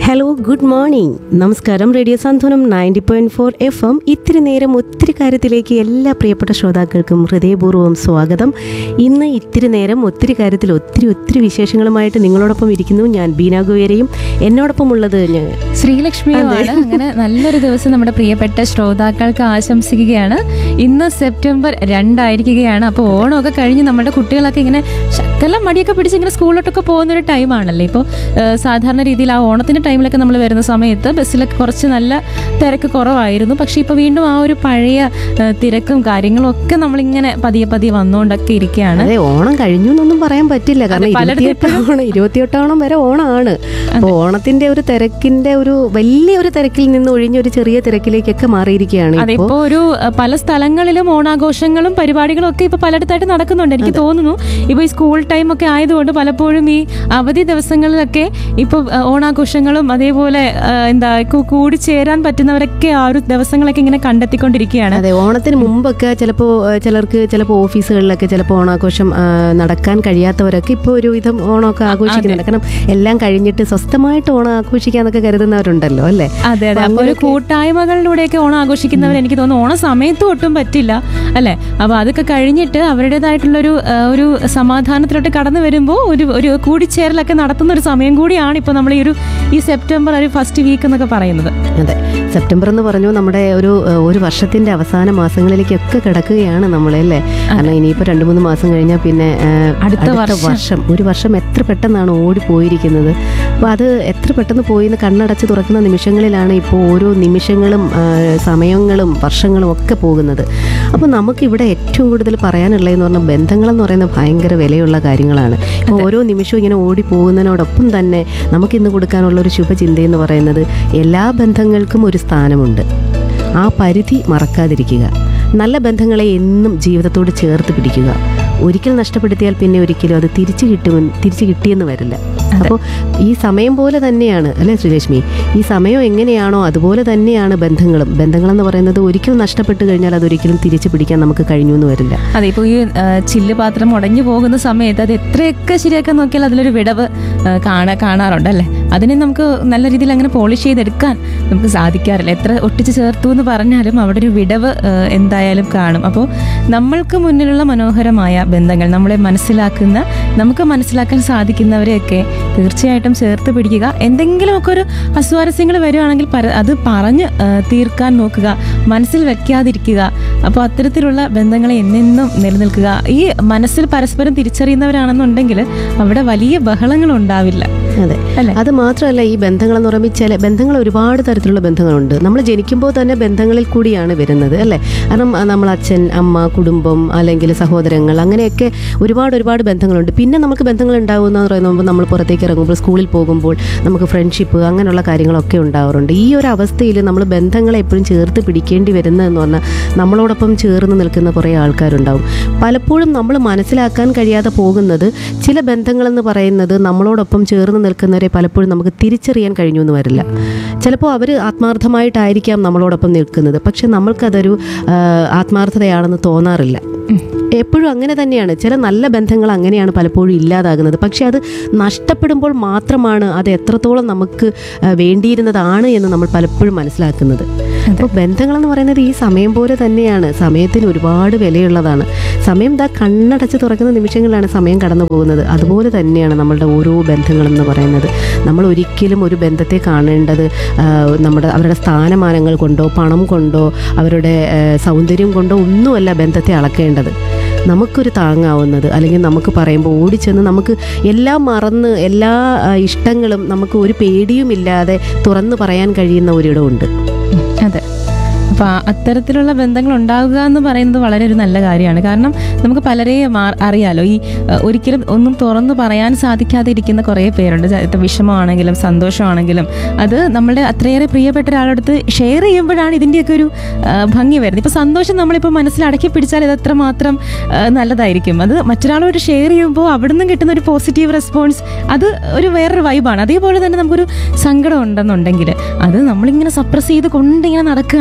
Hello good morning നമസ്കാരം radio Santhwanam ninety point four F M ഇത്തിരി നേരം ഒത്തിരി കാര്യത്തിലേക്ക് എല്ലാ പ്രിയപ്പെട്ട ശ്രോതാക്കൾക്കും ഹൃദയപൂർവ്വം സ്വാഗതം ഇന്ന് ഇത്തിരി നേരം ഒത്തിരി കാര്യത്തിൽ ഒത്തിരി ഒത്തിരി വിശേഷങ്ങളുമായിട്ട് നിങ്ങളോടൊപ്പം ഇരിക്കുന്നു ഞാൻ ബീന ഗോയരയും എന്നോടൊപ്പം ഉള്ളത് ഞാൻ ശ്രീലക്ഷ്മിയുമാണ് അങ്ങനെ നല്ലൊരു ദിവസം നമ്മുടെ പ്രിയപ്പെട്ട ശ്രോതാക്കൾക്ക് ആശംസിക്കുകയാണ് ഇന്ന് സെപ്റ്റംബർ രണ്ടായിരിക്കുകയാണ് അപ്പോൾ ഓണമൊക്കെ കഴിഞ്ഞ് നമ്മുടെ കുട്ടികളൊക്കെ ഇങ്ങനെ ശക്കലം മടിയൊക്കെ പിടിച്ച് ഇങ്ങനെ സ്കൂളിലോട്ടൊക്കെ പോകുന്ന ഒരു ടൈമാണല്ലേ ഇപ്പോൾ സാധാരണ രീതിയിൽ ആ ഓണത്തിന്റെ ടൈമിലൊക്കെ നമ്മൾ വരുന്ന സമയത്ത് ബസ്സിലൊക്കെ കുറച്ച് നല്ല തിരക്ക് കുറവായിരുന്നു പക്ഷേ ഇപ്പോൾ വീണ്ടും ആ ഒരു പഴയ ആ, തിരക്കും കാര്യങ്ങളും ഒക്കെ നമ്മളിങ്ങനെ പതിയെ പതിയെ വന്നുകൊണ്ടൊക്കെ ഇരിക്കുകയാണ് അതെ ഓണം കഴിഞ്ഞു എന്നൊന്നും പറയാൻ പറ്റില്ല കാരണം അതെ, പലയിടത്തും ഇരുപത്തിയെട്ട് ഓണം ഇരുപത്തിയെട്ടോണം വരെ ഓണമാണ് അപ്പോൾ ഓണത്തിന്റെ ഒരു തിരക്കിന്റെ ഒരു വലിയ ഒരു തിരക്കിൽ നിന്ന് ഒഴിഞ്ഞൊരു ചെറിയ തിരക്കിലേക്കൊക്കെ മാറിയിരിക്കുകയാണ് അതെ ഇപ്പോൾ ഇപ്പോ ഒരു അഹ്, പല സ്ഥലങ്ങളിലും ഓണാഘോഷങ്ങളും പരിപാടികളും ഒക്കെ ഇപ്പൊ പലയിടത്തായിട്ട് നടക്കുന്നുണ്ട് എനിക്ക് തോന്നുന്നു ഇപ്പൊ ഈ സ്കൂൾ ടൈം ഒക്കെ ആയതുകൊണ്ട് പലപ്പോഴും ഈ അവധി ദിവസങ്ങളിലൊക്കെ ഇപ്പൊ അഹ്, ഓണാഘോഷങ്ങളും അതേപോലെ അഹ്, എന്താ കൂ- കൂടിച്ചേരാൻ പറ്റുന്നവരൊക്കെ ആ ഒരു ദിവസങ്ങളൊക്കെ ഇങ്ങനെ കണ്ടെത്തിക്കൊണ്ടിരിക്കുകയാണ് അതെ ഓണത്തിന് മുമ്പൊക്കെ ചിലപ്പോൾ ചിലർക്ക് ചിലപ്പോൾ ഓഫീസുകളിലൊക്കെ ചിലപ്പോൾ ഓണാഘോഷം ആ, നടക്കാൻ കഴിയാത്തവരൊക്കെ ഇപ്പോൾ ഒരുവിധം ഓണമൊക്കെ ആഘോഷിക്കുന്നുണ്ട് കാരണം എല്ലാം കഴിഞ്ഞിട്ട് സ്വസ്ഥമായിട്ട് ഓണം ആഘോഷിക്കാന്നൊക്കെ കരുതുന്നവരുണ്ടല്ലോ അല്ലേ അതെ അതെ അപ്പൊ ഒരു കൂട്ടായ്മകളിലൂടെയൊക്കെ ഓണം ആഘോഷിക്കുന്നവർ എനിക്ക് തോന്നുന്നു ഓണ സമയത്തും ഒട്ടും പറ്റില്ല അല്ലെ അപ്പൊ അതൊക്കെ കഴിഞ്ഞിട്ട് അവരുടേതായിട്ടുള്ള ഒരു ഒരു സമാധാനത്തിലോട്ട് കടന്നു വരുമ്പോൾ ഒരു ഒരു കൂടിച്ചേരലൊക്കെ നടത്തുന്ന ഒരു സമയം കൂടിയാണ് ഇപ്പൊ നമ്മൾ ഈ ഒരു ഈ സെപ്റ്റംബർ ഒരു ഫസ്റ്റ് വീക്ക് എന്നൊക്കെ പറയുന്നത് അതെ സെപ്റ്റംബർ എന്ന് പറഞ്ഞു നമ്മുടെ ഒരു ആ, ഒരു വർഷത്തിന്റെ അവസാന മാസങ്ങളിലേക്കൊക്കെ കിടക്കുകയാണ് നമ്മളല്ലേ കാരണം ഇനിയിപ്പോൾ രണ്ട് മൂന്ന് മാസം കഴിഞ്ഞാൽ പിന്നെ ആ, അടുത്ത വർഷം. വർഷം ഒരു വർഷം എത്ര പെട്ടെന്നാണ് ഓടി പോയിരിക്കുന്നത് അപ്പോൾ അത് എത്ര പെട്ടെന്ന് പോയി എന്ന് കണ്ണടച്ച് തുറക്കുന്ന നിമിഷങ്ങളിലാണ് ഇപ്പോൾ ഓരോ നിമിഷങ്ങളും ആ, സമയങ്ങളും വർഷങ്ങളും ഒക്കെ പോകുന്നത് അപ്പോൾ നമുക്കിവിടെ ഏറ്റവും കൂടുതൽ പറയാനുള്ളതെന്ന് പറഞ്ഞാൽ ബന്ധങ്ങളെന്ന് പറയുന്നത് ഭയങ്കര വിലയുള്ള കാര്യങ്ങളാണ് ഇപ്പോൾ ഓരോ നിമിഷവും ഇങ്ങനെ ഓടി പോകുന്നതിനോടൊപ്പം തന്നെ നമുക്കിന്ന് കൊടുക്കാനുള്ള ഒരു ശുഭചിന്തയെന്ന് പറയുന്നത് എല്ലാ ബന്ധങ്ങൾക്കും ഒരു സ്ഥാനമുണ്ട് ആ പരിധി മറക്കാതിരിക്കുക നല്ല ബന്ധങ്ങളെ എന്നും ജീവിതത്തോട് ചേർത്ത് പിടിക്കുക ഒരിക്കൽ നഷ്ടപ്പെടുത്തിയാൽ പിന്നെ ഒരിക്കലും അത് തിരിച്ചു കിട്ടുമെന്ന് തിരിച്ചു കിട്ടിയെന്ന് വരില്ല അപ്പോൾ ഈ സമയം പോലെ തന്നെയാണ് അല്ലേ ശ്രീലക്ഷ്മി ഈ സമയം എങ്ങനെയാണോ അതുപോലെ തന്നെയാണ് ബന്ധങ്ങളും ബന്ധങ്ങളെന്ന് പറയുന്നത് ഒരിക്കൽ നഷ്ടപ്പെട്ട് കഴിഞ്ഞാൽ അതൊരിക്കലും തിരിച്ചു പിടിക്കാൻ നമുക്ക് കഴിഞ്ഞു എന്ന് വരില്ല അതെ ഇപ്പോൾ ഈ ആ, ചില്ല് പാത്രം ഉടഞ്ഞു പോകുന്ന സമയത്ത് അത് എത്രയൊക്കെ ശരിയാക്കാൻ നോക്കിയാൽ അതിലൊരു വിടവ് ആ, കാണാ കാണാറുണ്ട് അല്ലേ അതിനെ നമുക്ക് നല്ല രീതിയിൽ അങ്ങനെ പോളിഷ് ചെയ്തെടുക്കാൻ നമുക്ക് സാധിക്കാറില്ല എത്ര ഒട്ടിച്ച് ചേർത്തു എന്ന് പറഞ്ഞാലും അവിടെ ഒരു വിടവ് ആ, എന്തായാലും കാണും അപ്പോൾ നമ്മൾക്ക് മുന്നിലുള്ള മനോഹരമായ ബന്ധങ്ങൾ നമ്മളെ മനസ്സിലാക്കുന്ന നമുക്ക് മനസ്സിലാക്കാൻ സാധിക്കുന്നവരെയൊക്കെ തീർച്ചയായിട്ടും ചേർത്ത് പിടിക്കുക എന്തെങ്കിലുമൊക്കെ ഒരു അസ്വാരസ്യങ്ങൾ വരുവാണെങ്കിൽ പര- അത് പറഞ്ഞ് ആ, തീർക്കാൻ നോക്കുക മനസ്സിൽ വെക്കാതിരിക്കുക അപ്പോൾ അത്തരത്തിലുള്ള ബന്ധങ്ങളെ എന്നെന്നും നിലനിൽക്കുക ഈ മനസ്സിൽ പരസ്പരം തിരിച്ചറിയുന്നവരാണെന്നുണ്ടെങ്കിൽ അവിടെ വലിയ ബഹളങ്ങൾ ഉണ്ടാവില്ല അതെ അല്ലേ അത് മാത്രമല്ല ഈ ബന്ധങ്ങൾ എന്ന് പറയുമ്പോൾ ചില ബന്ധങ്ങൾ ഒരുപാട് തരത്തിലുള്ള ബന്ധങ്ങളുണ്ട് നമ്മൾ ജനിക്കുമ്പോൾ തന്നെ ബന്ധങ്ങളിൽ കൂടിയാണ് വരുന്നത് അല്ലേ കാരണം ആ, നമ്മൾ അച്ഛൻ അമ്മ കുടുംബം അല്ലെങ്കിൽ സഹോദരങ്ങൾ അങ്ങനെയൊക്കെ ഒരുപാട് ഒരുപാട് ബന്ധങ്ങളുണ്ട് പിന്നെ നമുക്ക് ബന്ധങ്ങൾ ഉണ്ടാകുന്ന പറയുമ്പോൾ നമ്മൾ പുറത്തേക്ക് ഇറങ്ങുമ്പോൾ സ്കൂളിൽ പോകുമ്പോൾ നമുക്ക് ഫ്രണ്ട്ഷിപ്പ് അങ്ങനെയുള്ള കാര്യങ്ങളൊക്കെ ഉണ്ടാവാറുണ്ട് ഈ ഒരു അവസ്ഥയിൽ നമ്മൾ ബന്ധങ്ങളെ എപ്പോഴും ചേർത്ത് പിടിക്കേണ്ടി വരുന്നതെന്ന് പറഞ്ഞാൽ നമ്മളോടൊപ്പം ചേർന്ന് നിൽക്കുന്ന കുറേ ആൾക്കാരുണ്ടാവും പലപ്പോഴും നമ്മൾ മനസ്സിലാക്കാൻ കഴിയാതെ പോകുന്നത് ചില ബന്ധങ്ങളെന്ന് പറയുന്നത് നമ്മളോടൊപ്പം ചേർന്ന് നിൽക്കുന്നവരെ പലപ്പോഴും നമുക്ക് തിരിച്ചറിയാൻ കഴിഞ്ഞു എന്ന് വരില്ല ചിലപ്പോൾ അവർ ആത്മാർത്ഥമായിട്ടായിരിക്കാം നമ്മളോടൊപ്പം നിൽക്കുന്നത് പക്ഷെ നമ്മൾക്കതൊരു ആ, ആത്മാർത്ഥതയാണെന്ന് തോന്നാറില്ല എപ്പോഴും അങ്ങനെ തന്നെയാണ് ചില നല്ല ബന്ധങ്ങൾ അങ്ങനെയാണ് പലപ്പോഴും ഇല്ലാതാകുന്നത് പക്ഷെ അത് നഷ്ടപ്പെടുമ്പോൾ മാത്രമാണ് അത് എത്രത്തോളം നമുക്ക് ആ, വേണ്ടിയിരുന്നതാണ് എന്ന് നമ്മൾ പലപ്പോഴും മനസ്സിലാക്കുന്നത് അപ്പോൾ ബന്ധങ്ങളെന്ന് പറയുന്നത് ഈ സമയം പോലെ തന്നെയാണ് സമയത്തിന് ഒരുപാട് വിലയുള്ളതാണ് സമയം ദാ കണ്ണടച്ച് തുറക്കുന്ന നിമിഷങ്ങളിലാണ് സമയം കടന്നു പോകുന്നത് അതുപോലെ തന്നെയാണ് നമ്മളുടെ ഓരോ ബന്ധങ്ങളെന്ന് പറയുന്നത് നമ്മൾ ഒരിക്കലും ഒരു ബന്ധത്തെ കാണേണ്ടത് ആ, നമ്മുടെ അവരുടെ സ്ഥാനമാനങ്ങൾ കൊണ്ടോ പണം കൊണ്ടോ അവരുടെ ആ, സൗന്ദര്യം കൊണ്ടോ ഒന്നുമല്ല ബന്ധത്തെ അളക്കേണ്ടത് നമുക്കൊരു താങ്ങാവുന്നത് അല്ലെങ്കിൽ നമുക്ക് പറയുമ്പോൾ ഓടിച്ചെന്ന് നമുക്ക് എല്ലാം മറന്ന് എല്ലാ ആ, ഇഷ്ടങ്ങളും നമുക്ക് ഒരു പേടിയുമില്ലാതെ തുറന്നു പറയാൻ കഴിയുന്ന ഒരിടമുണ്ട് അതെ അപ്പൊ ആ- അത്തരത്തിലുള്ള ബന്ധങ്ങൾ ഉണ്ടാകുക എന്ന് പറയുന്നത് വളരെ ഒരു നല്ല കാര്യമാണ് കാരണം നമുക്ക് പലരെയും ആ- അറിയാലോ ഈ അഹ്, ഒരിക്കലും ഒന്നും തുറന്നു പറയാൻ സാധിക്കാതെ ഇരിക്കുന്ന കുറേ പേരുണ്ട് ച- ഇപ്പം വിഷമമാണെങ്കിലും സന്തോഷമാണെങ്കിലും അത് നമ്മളുടെ അത്രയേറെ പ്രിയപ്പെട്ട ഒരാളടുത്ത് ഷെയർ ചെയ്യുമ്പോഴാണ് ഇതിൻ്റെയൊക്കെ ഒരു ആ, ഭംഗി വരുന്നത് ഇപ്പം സന്തോഷം നമ്മളിപ്പോൾ മനസ്സിൽ അടക്കി പിടിച്ചാൽ ഇത് എത്രമാത്രം ആ, നല്ലതായിരിക്കും അത് മറ്റൊരാളോട് ഷെയർ ചെയ്യുമ്പോൾ അവിടെ നിന്നും കിട്ടുന്ന ഒരു പോസിറ്റീവ് റെസ്പോൺസ് അത് ഒരു വേറൊരു വൈബാണ് അതേപോലെ തന്നെ നമുക്കൊരു സങ്കടം ഉണ്ടെന്നുണ്ടെങ്കിൽ അത് നമ്മളിങ്ങനെ സപ്രസ് ചെയ്ത് കൊണ്ടിങ്ങനെ നടക്കുകയാണ് പക്ഷേ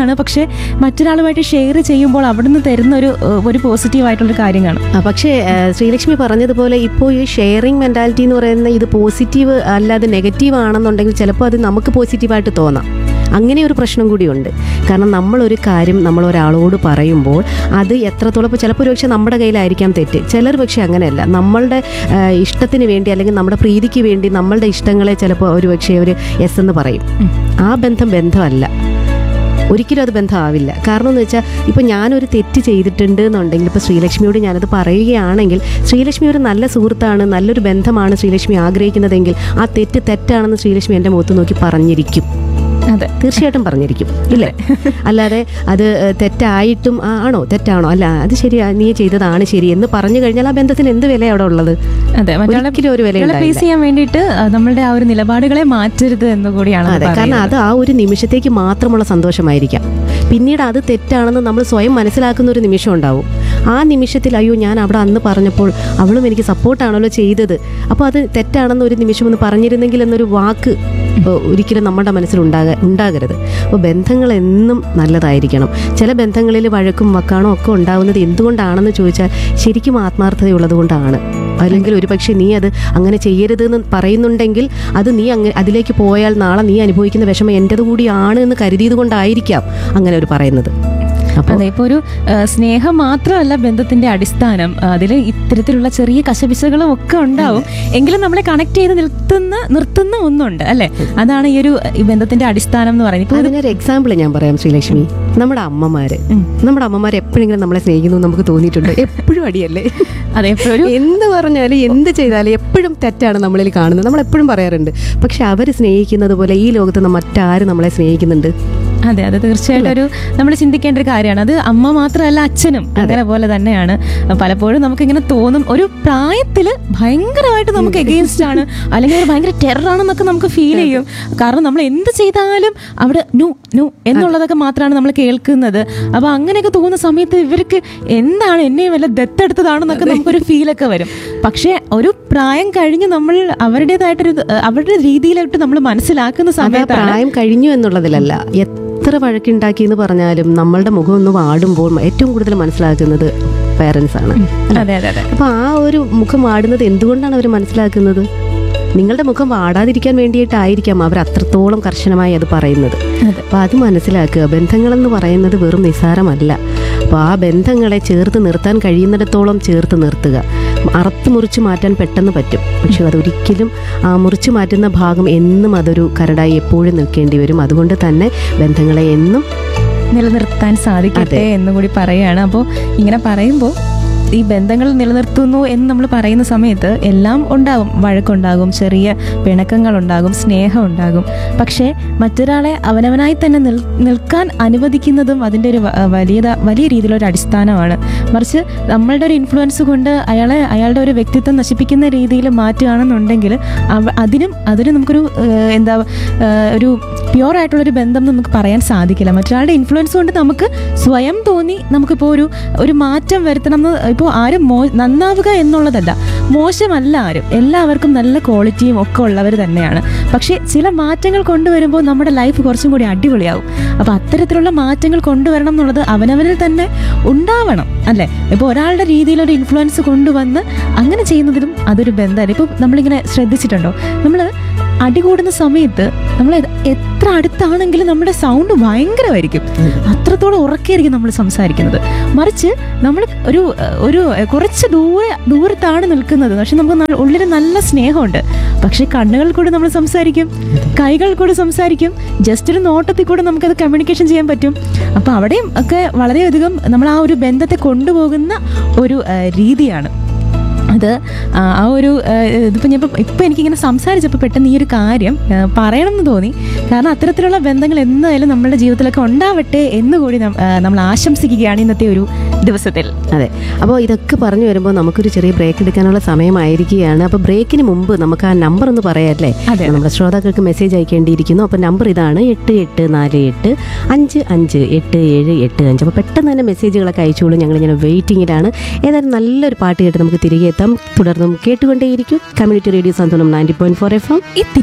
മറ്റൊരാളുമായിട്ട് ഷെയർ ചെയ്യുമ്പോൾ അവിടുന്ന് തരുന്ന ഒരു ഏഹ്, ഒരു പോസിറ്റീവ് ആയിട്ടുള്ള കാര്യം കാണും ആ, പക്ഷേ ആ, ശ്രീലക്ഷ്മി പറഞ്ഞതുപോലെ ഇപ്പോൾ ഈ ഷെയറിംഗ് മെൻറ്റാലിറ്റി എന്ന് പറയുന്ന ഇത് പോസിറ്റീവ് അല്ലാതെ നെഗറ്റീവ് ആണെന്നുണ്ടെങ്കിൽ ചിലപ്പോൾ അത് നമുക്ക് പോസിറ്റീവായിട്ട് തോന്നാം അങ്ങനെ ഒരു പ്രശ്നം കൂടിയുണ്ട് കാരണം നമ്മളൊരു കാര്യം നമ്മൾ ഒരാളോട് പറയുമ്പോൾ അത് എത്രത്തോളം ഇപ്പോൾ ചിലപ്പോൾ ഒരു പക്ഷേ നമ്മുടെ കയ്യിലായിരിക്കാം തെറ്റ് ചിലർ പക്ഷേ അങ്ങനെയല്ല നമ്മളുടെ ആ, ഇഷ്ടത്തിന് വേണ്ടി അല്ലെങ്കിൽ നമ്മുടെ പ്രീതിക്ക് വേണ്ടി നമ്മളുടെ ഇഷ്ടങ്ങളെ ചിലപ്പോൾ ഒരു പക്ഷേ ഒരു എസ് എന്ന് പറയും ആ ബന്ധം ബന്ധമല്ല ഒരിക്കലും അത് ബന്ധമാവില്ല കാരണം എന്ന് വെച്ചാൽ ഇപ്പോൾ ഞാനൊരു തെറ്റ് ചെയ്തിട്ടുണ്ട് എന്നുണ്ടെങ്കിൽ ഇപ്പോൾ ശ്രീലക്ഷ്മിയോട് ഞാനത് പറയുകയാണെങ്കിൽ ശ്രീലക്ഷ്മി ഒരു നല്ല സുഹൃത്താണ് നല്ലൊരു ബന്ധമാണ് ശ്രീലക്ഷ്മി ആഗ്രഹിക്കുന്നതെങ്കിൽ ആ തെറ്റ് തെറ്റാണെന്ന് ശ്രീലക്ഷ്മി എൻ്റെ മുഖത്ത് നോക്കി പറഞ്ഞിരിക്കും അതെ തീർച്ചയായിട്ടും പറഞ്ഞിരിക്കും ഇല്ലേ അല്ലാതെ അത് ഏഹ്, തെറ്റായിട്ടും ആ, ആണോ തെറ്റാണോ അല്ല അത് ശരിയാ നീ ചെയ്തതാണ് ശരി എന്ന് പറഞ്ഞു കഴിഞ്ഞാൽ ആ ബന്ധത്തിന് എന്ത് വില അവിടെ ഉള്ളത് അതെ മറ്റൊരാളെ ഒരിക്കലും ഒരു വില പ്ലേസ് ഉണ്ടാവില്ല ചെയ്യാൻ വേണ്ടിയിട്ട് ആ, നമ്മളുടെ ആ ഒരു നിലപാടുകളെ മാറ്റരുത് എന്ന് കൂടിയാണ് അത് അതെ കാരണം പറയുന്നത്. അത് ആ ഒരു നിമിഷത്തേക്ക് മാത്രമുള്ള സന്തോഷമായിരിക്കാം പിന്നീട് അത് തെറ്റാണെന്ന് നമ്മൾ സ്വയം മനസ്സിലാക്കുന്ന ഒരു നിമിഷം ഉണ്ടാവും ആ നിമിഷത്തിൽ അയ്യോ ഞാൻ അവിടെ അന്ന് പറഞ്ഞപ്പോൾ അവളും എനിക്ക് സപ്പോർട്ടാണല്ലോ ചെയ്തത് അപ്പോൾ അത് തെറ്റാണെന്ന് ഒരു നിമിഷം ഒന്ന് പറഞ്ഞിരുന്നെങ്കിൽ എന്നൊരു വാക്ക് ഏഹ്, ഒരിക്കലും നമ്മുടെ മനസ്സിൽ ഉണ്ടാക ഉണ്ടാകരുത് അപ്പോൾ ബന്ധങ്ങൾ എന്നും നല്ലതായിരിക്കണം ചില ബന്ധങ്ങളിൽ വഴക്കും വക്കാണോ ഒക്കെ ഉണ്ടാവുന്നത് എന്തുകൊണ്ടാണെന്ന് ചോദിച്ചാൽ ശരിക്കും ആത്മാർത്ഥതയുള്ളത് കൊണ്ടാണ് അല്ലെങ്കിൽ ഒരു പക്ഷേ നീ അത് അങ്ങനെ ചെയ്യരുത് എന്ന് പറയുന്നുണ്ടെങ്കിൽ അത് നീ അങ്ങ് അതിലേക്ക് പോയാൽ നാളെ നീ അനുഭവിക്കുന്ന വിഷമം എൻ്റെത് കൂടിയാണ് എന്ന് കരുതിയത് കൊണ്ടായിരിക്കാം അങ്ങനെ ഒരു പറയുന്നത് അപ്പോൾ അതെ ഇപ്പൊ ഒരു ആ, സ്നേഹം മാത്രമല്ല ബന്ധത്തിന്റെ അടിസ്ഥാനം അതിൽ ഇത്തരത്തിലുള്ള ചെറിയ കശപിശകളും ഒക്കെ ഉണ്ടാവും എങ്കിലും നമ്മളെ കണക്ട് ചെയ്ത് നിർത്തുന്ന നിർത്തുന്ന ഒന്നുണ്ട് അല്ലെ അതാണ് ഈ ഒരു ഈ ബന്ധത്തിന്റെ അടിസ്ഥാനം എന്ന് പറയുന്നത് ഇപ്പൊ അതിനൊരു എക്സാമ്പിൾ ഞാൻ പറയാം ശ്രീലക്ഷ്മി നമ്മുടെ അമ്മമാര് നമ്മുടെ അമ്മമാർ എപ്പോഴെങ്കിലും നമ്മളെ സ്നേഹിക്കുന്നു എന്ന് നമുക്ക് തോന്നിയിട്ടുണ്ട് എപ്പോഴും അടിയല്ലേ അതെ ഇപ്പൊ ഒരു എന്ത് പറഞ്ഞാലും എന്ത് ചെയ്താലും എപ്പോഴും തെറ്റാണ് നമ്മളിൽ കാണുന്നത് നമ്മൾ എപ്പോഴും പറയാറുണ്ട് പക്ഷെ അവർ സ്നേഹിക്കുന്നത് പോലെ ഈ ലോകത്ത് നിന്ന് മറ്റാരും നമ്മളെ സ്നേഹിക്കുന്നുണ്ട് അതെ അത് തീർച്ചയായിട്ടും ഒരു നമ്മൾ ചിന്തിക്കേണ്ട ഒരു കാര്യമാണ് അത് അമ്മ മാത്രമല്ല അച്ഛനും അങ്ങനെ പോലെ തന്നെയാണ് പലപ്പോഴും നമുക്ക് ഇങ്ങനെ തോന്നും ഒരു പ്രായത്തില് ഭയങ്കരമായിട്ട് നമുക്ക് എഗെയിൻസ്റ്റ് ആണ് അല്ലെങ്കിൽ ഒരു ഭയങ്കര ടെററാണെന്നൊക്കെ നമുക്ക് ഫീൽ ചെയ്യും കാരണം നമ്മൾ എന്ത് ചെയ്താലും അവിടെ നു നു എന്നുള്ളതൊക്കെ മാത്രമാണ് നമ്മൾ കേൾക്കുന്നത് അപ്പൊ അങ്ങനെയൊക്കെ തോന്നുന്ന സമയത്ത് ഇവർക്ക് എന്താണ് എന്നെ വല്ല ദത്തെടുത്തതാണെന്നൊക്കെ നമുക്കൊരു ഫീലൊക്കെ വരും പക്ഷേ ഒരു പ്രായം കഴിഞ്ഞ് നമ്മൾ അവരുടേതായിട്ടൊരു ഇത്, അവരുടെ രീതിയിലോട്ട് നമ്മൾ മനസ്സിലാക്കുന്ന അത് ആ സമയത്താണ് പ്രായം കഴിഞ്ഞു എന്നുള്ളതിലല്ല എത്ര വഴക്കുണ്ടാക്കി എന്ന് പറഞ്ഞാലും നമ്മളുടെ മുഖം ഒന്ന് വാടുമ്പോൾ ഏറ്റവും കൂടുതൽ മനസ്സിലാക്കുന്നത് പേരൻസ് ആണ് അതെ അതെ അതെ അപ്പൊ ആ ഒരു മുഖം വാടുന്നത് എന്തുകൊണ്ടാണ് അവർ മനസ്സിലാക്കുന്നത് നിങ്ങളുടെ മുഖം വാടാതിരിക്കാൻ വേണ്ടിയിട്ടായിരിക്കാം അവർ അത്രത്തോളം കർശനമായി അത് പറയുന്നത് അതെ. അപ്പോൾ അത് മനസ്സിലാക്കുക ബന്ധങ്ങളെന്ന് പറയുന്നത് വെറും നിസ്സാരമല്ല അപ്പോൾ ആ ബന്ധങ്ങളെ ചേർത്ത് നിർത്താൻ കഴിയുന്നിടത്തോളം ചേർത്ത് നിർത്തുക അറുത്ത് മുറിച്ച് മാറ്റാൻ പെട്ടെന്ന് പറ്റും പക്ഷെ അതൊരിക്കലും ആ മുറിച്ച് മാറ്റുന്ന ഭാഗം എന്നും അതൊരു കരടായി എപ്പോഴും നിൽക്കേണ്ടി വരും അതുകൊണ്ട് തന്നെ ബന്ധങ്ങളെ എന്നും നിലനിർത്താൻ സാധിക്കട്ടെ എന്ന് കൂടി പറയുകയാണ് അപ്പോൾ ഇങ്ങനെ പറയുമ്പോൾ ഈ ബന്ധങ്ങൾ നിലനിർത്തുന്നു എന്ന് നമ്മൾ പറയുന്ന സമയത്ത് എല്ലാം ഉണ്ടാകും വഴക്കുണ്ടാകും ചെറിയ പിണക്കങ്ങൾ ഉണ്ടാകും സ്നേഹം ഉണ്ടാകും പക്ഷേ മറ്റൊരാളെ അവനവനായി തന്നെ നിൽ നിൽക്കാൻ അനുവദിക്കുന്നതും അതിൻ്റെ ഒരു വ- വലിയ വലിയ രീതിയിലൊരു അടിസ്ഥാനമാണ് മറിച്ച് നമ്മളുടെ ഒരു ഇൻഫ്ലുവൻസ് കൊണ്ട് അയാളെ അയാളുടെ ഒരു വ്യക്തിത്വം നശിപ്പിക്കുന്ന രീതിയിൽ മാറ്റുകയാണെന്നുണ്ടെങ്കിൽ അവ- അതിനും അതിന് നമുക്കൊരു ഏഹ്, എന്താ ഏഹ്, ഒരു പ്യുവർ ആയിട്ടുള്ളൊരു ബന്ധം നമുക്ക് പറയാൻ സാധിക്കില്ല മറ്റൊരാളുടെ ഇൻഫ്ലുവൻസ് കൊണ്ട് നമുക്ക് സ്വയം തോന്നി നമുക്കിപ്പോൾ ഒരു ഒരു മാറ്റം വരുത്തണം എന്ന് ഇപ്പോൾ ആരും മോ നന്നാവുക എന്നുള്ളതല്ല മോശമല്ല ആരും എല്ലാവർക്കും നല്ല ക്വാളിറ്റിയും ഒക്കെ ഉള്ളവർ തന്നെയാണ് പക്ഷേ ചില മാറ്റങ്ങൾ കൊണ്ടുവരുമ്പോൾ നമ്മുടെ ലൈഫ് കുറച്ചും കൂടി അടിപൊളിയാവും അപ്പോൾ അത്തരത്തിലുള്ള മാറ്റങ്ങൾ കൊണ്ടുവരണം എന്നുള്ളത് അവനവനിൽ തന്നെ ഉണ്ടാവണം അല്ലേ ഇപ്പോൾ ഒരാളുടെ രീതിയിലൊരു ഇൻഫ്ലുവൻസ് കൊണ്ടുവന്ന് അങ്ങനെ ചെയ്യുന്നതിലും അതൊരു ബന്ധമല്ല ഇപ്പോൾ നമ്മളിങ്ങനെ ശ്രദ്ധിച്ചിട്ടുണ്ടോ നമ്മൾ അടികൂടുന്ന സമയത്ത് നമ്മൾ എത്ര അടുത്താണെങ്കിലും നമ്മുടെ സൗണ്ട് ഭയങ്കരമായിരിക്കും അത്രത്തോളം ഉറക്കെയായിരിക്കും നമ്മൾ സംസാരിക്കുന്നത് മറിച്ച് നമ്മൾ ഒരു ഒരു കുറച്ച് ദൂരെ ദൂരത്താണ് നിൽക്കുന്നത് പക്ഷെ നമുക്ക് ന- ഉള്ളിൽ നല്ല സ്നേഹമുണ്ട് പക്ഷെ കണ്ണുകൾ കൂടെ നമ്മൾ സംസാരിക്കും കൈകൾ കൂടെ സംസാരിക്കും ജസ്റ്റ് ഒരു നോട്ടത്തിൽ കൂടെ നമുക്കത് കമ്മ്യൂണിക്കേഷൻ ചെയ്യാൻ പറ്റും അപ്പോൾ അവിടെയും ഒക്കെ വളരെയധികം നമ്മൾ ആ ഒരു ബന്ധത്തെ കൊണ്ടുപോകുന്ന ഒരു ആ, രീതിയാണ് അത് ആ ആ ഒരു ഇതിപ്പോൾ ഞാൻ ഇപ്പം എനിക്കിങ്ങനെ സംസാരിച്ചപ്പോൾ പെട്ടെന്ന് ഈ ഒരു കാര്യം ആ, പറയണം എന്ന് തോന്നി കാരണം അത്തരത്തിലുള്ള ബന്ധങ്ങൾ എന്തായാലും നമ്മുടെ ജീവിതത്തിലൊക്കെ ഉണ്ടാവട്ടെ എന്ന് കൂടി നം- ആ, നമ്മൾ ആശംസിക്കുകയാണ് ഇന്നത്തെ ഒരു ദിവസത്തിൽ അതെ അപ്പോൾ ഇതൊക്കെ പറഞ്ഞു വരുമ്പോൾ നമുക്കൊരു ചെറിയ ബ്രേക്ക് എടുക്കാനുള്ള സമയമായിരിക്കുകയാണ് അപ്പോൾ ബ്രേക്കിന് മുമ്പ് നമുക്ക് ആ നമ്പർ ഒന്ന് പറയാമല്ലേ അതെ. നമ്മുടെ ശ്രോതാക്കൾക്ക് മെസ്സേജ് അയക്കേണ്ടിയിരിക്കുന്നു അപ്പോൾ നമ്പർ ഇതാണ് എട്ട് എട്ട് നാല് എട്ട് അഞ്ച് അഞ്ച് എട്ട് ഏഴ് എട്ട് അഞ്ച് അപ്പോൾ പെട്ടെന്ന് തന്നെ മെസ്സേജുകളൊക്കെ അയച്ചോളൂ ഞങ്ങളിങ്ങനെ വെയിറ്റിങ്ങിലാണ് ഏതായാലും നല്ലൊരു പാട്ട് കേട്ട് നമുക്ക് തിരികെ എത്താം തുടർന്നും കേട്ടുകൊണ്ടേയിരിക്കും community radio Santhwanam ninety point four F M ഈ